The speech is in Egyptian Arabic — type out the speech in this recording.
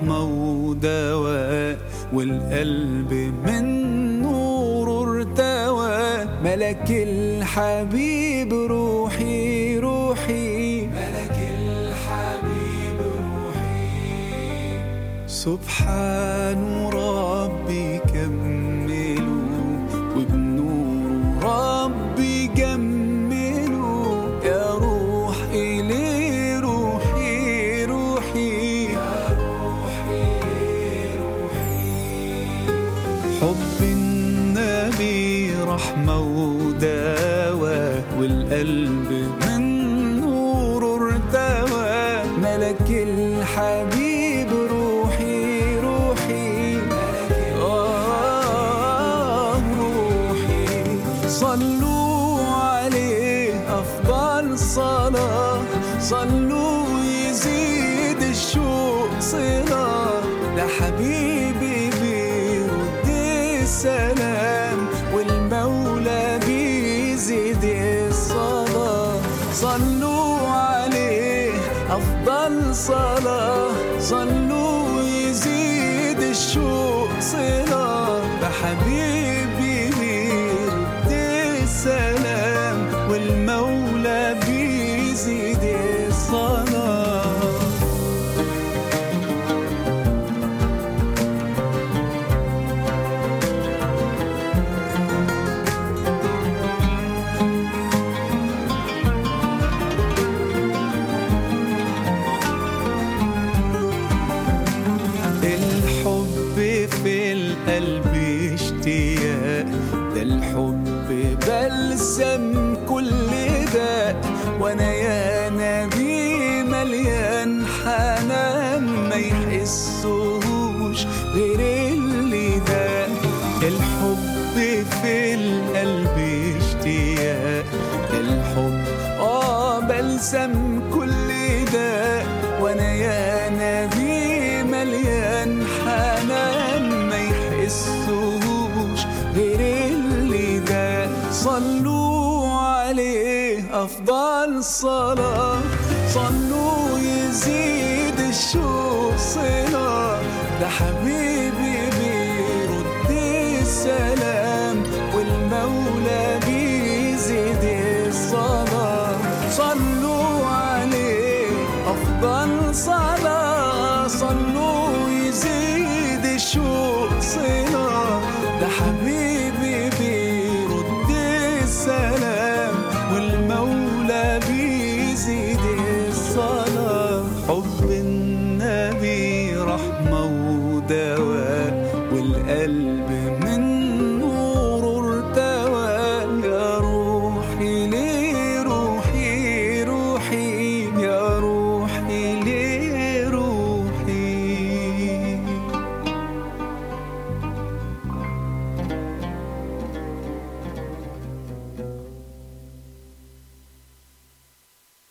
رحمة ودواء والقلب من نور ارتوى ملك الحبيب روحي روحي ملك الحبيب روحي سبحان ربي كملوا وبنور ربي جملوا يا روح إلي روحي روحي يا حب النبي رحمة ودواء والقلب من نور ارتوى ملك الحبيب روحي روحي آه روحي صلوا عليه أفضل صلاة صلوا يزيد الشوق صلاة ده حبيبي بيرد السلام والمولى بيزيد الصلاة صلوا عليه أفضل صلاة صلوا يزيد الشوق صلاة بحبيبي بيرد السلام والمولى بيزيد الصلاة الحب في القلب اشتياق ده الحب بلسم كل داء وانا يا نبي مليان حنان ما يحسوش غير اللي ده الحب في القلب اشتياق ده الحب اه بلسم كل داء وانا يا نبي مليان حنان ما يحسوش غير اللي ده صلوا عليه افضل صلاه صلوا يزيد الشوق صلاه ده حبيبي بيرد السلام والمولى بيزيد الصلاه صلوا عليه افضل صلاه صلوا يزيد الشوق صلاه ده حبيبي بيرد السلام والمولى بيزيد الصلاة حب النبي رحمة ودواء والقلب